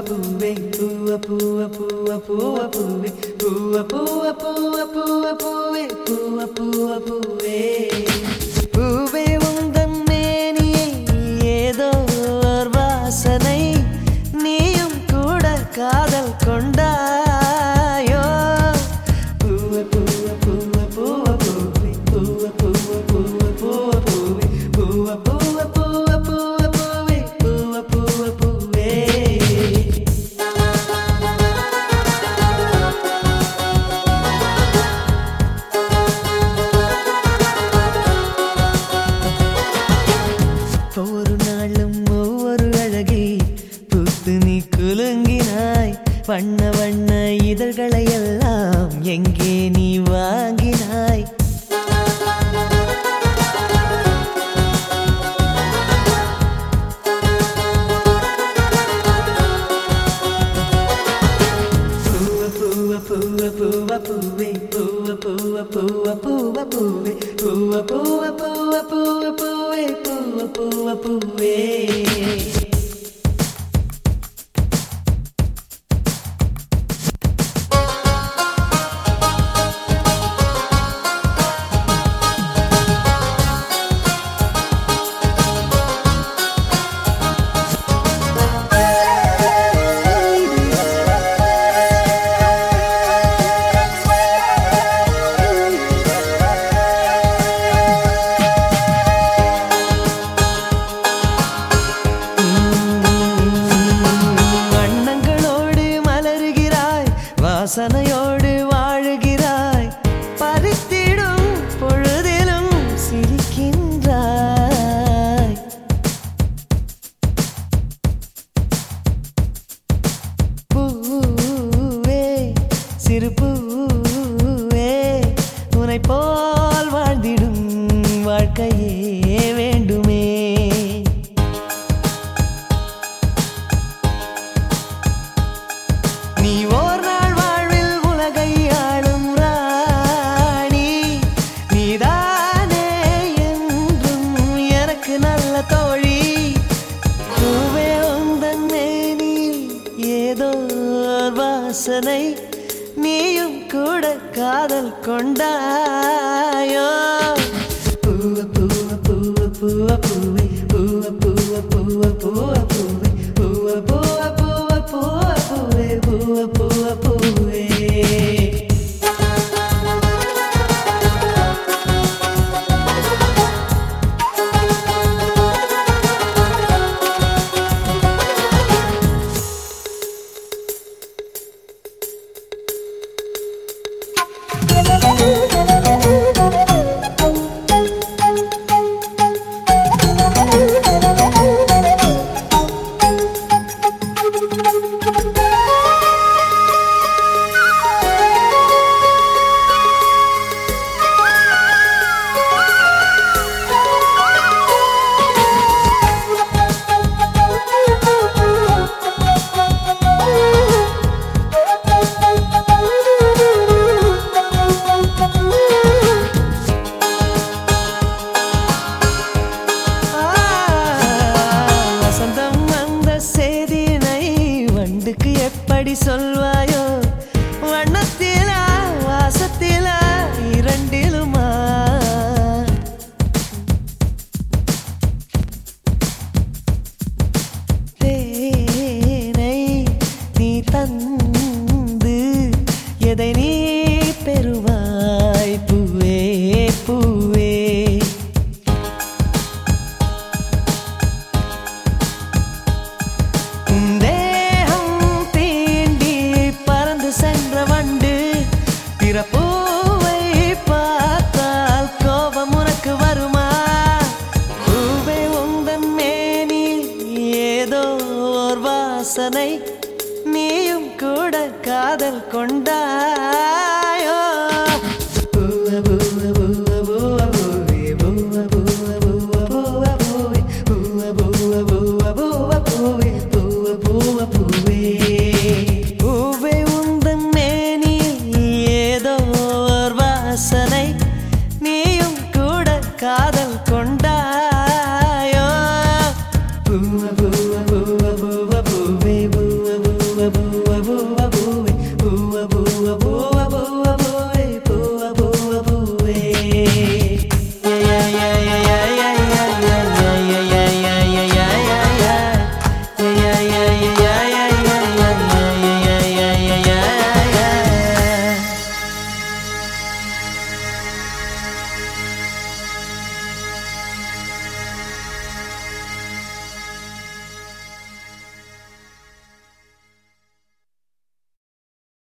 பூவே பூவ பூவ பூவ பூவ பூவே பூவ பூவ பூவ பூவ பூவே பூவ பூவ பூவே பூவே உந்தன் மேனியை ஏதோ ஓர் வாசனை நீயும் கூட காதல் கொண்டாயோ பூவ பூவ பூவ பூவ பூவே பூவ பூவ பூவ பூவ பூவே பூவ பூவ பூவ பூவ பூவே பூவ பூவ பூவே ஒவ்வொரு நாளும் ஒவ்வொரு அழகி பூத்து நீ குலுங்கினாய் வண்ண வண்ண இதழ்களை எல்லாம் எங்கே நீ வாங்கினாய் பூவ பூவ பூவ பூவ பூவே பூவ பூவ பூவ பூவ பூவே பூவ பூவ பூவ பூவ பூவே பூவ பூவ பூவே வண்ணங்களோடு மலருகிறாய் வாசனையோடு வாழுகிறாய் பறித்திடும் பொழுதிலும் சிரிக்கின்றாய் பூவே சிறு பூவே உனை போல் வாழ்ந்திடும் வாழ்க்கையே வேண்டுமே நீ ஓர் நாள் வாழ்வில் உலகை ஆளும் ராணி நீதானே என்றும் எனக்கு நல்ல தோழி பூவே உந்தன் மேனில் ஏதோ ஓர் வாசனை நீயும் கூட காதல் கொண்டாயோ பூவ பூவ பூவ பூவ பூவே பூவ பூவ பூவ பூவ பூவே பூவ பூவ பூவ பூவ பூவே பூவ பூவ பூவே வசந்தம் அந்த செய்தினை வண்டுக்கு எப்படி சொல்வாயோ வண்ணத்திலா வாசத்திலா இரண்டிலுமா தேனை நீ தந்து எதை நீ பெறுவாய் பூவே பூவே தேகம் தீண்டி பறந்து சென்ற வண்டு பிறப்பூவை பார்த்தால் கோபம் உனக்கு வருமா பூவே உந்தன் மேனி ஏதோ ஓர் வாசனை நீயும் கூட காதல் கொண்டாயோ பூவ பூவ பூவ பூவ பூவே பூவ பூவ பூவ பூவ பூவே பூவ பூவ பூவ பூவ பூவே பூவ பூவ பூவே பூவே உந்தன் மேனி ஏதோ ஓர் வாசனை நீயும் கூட காதல்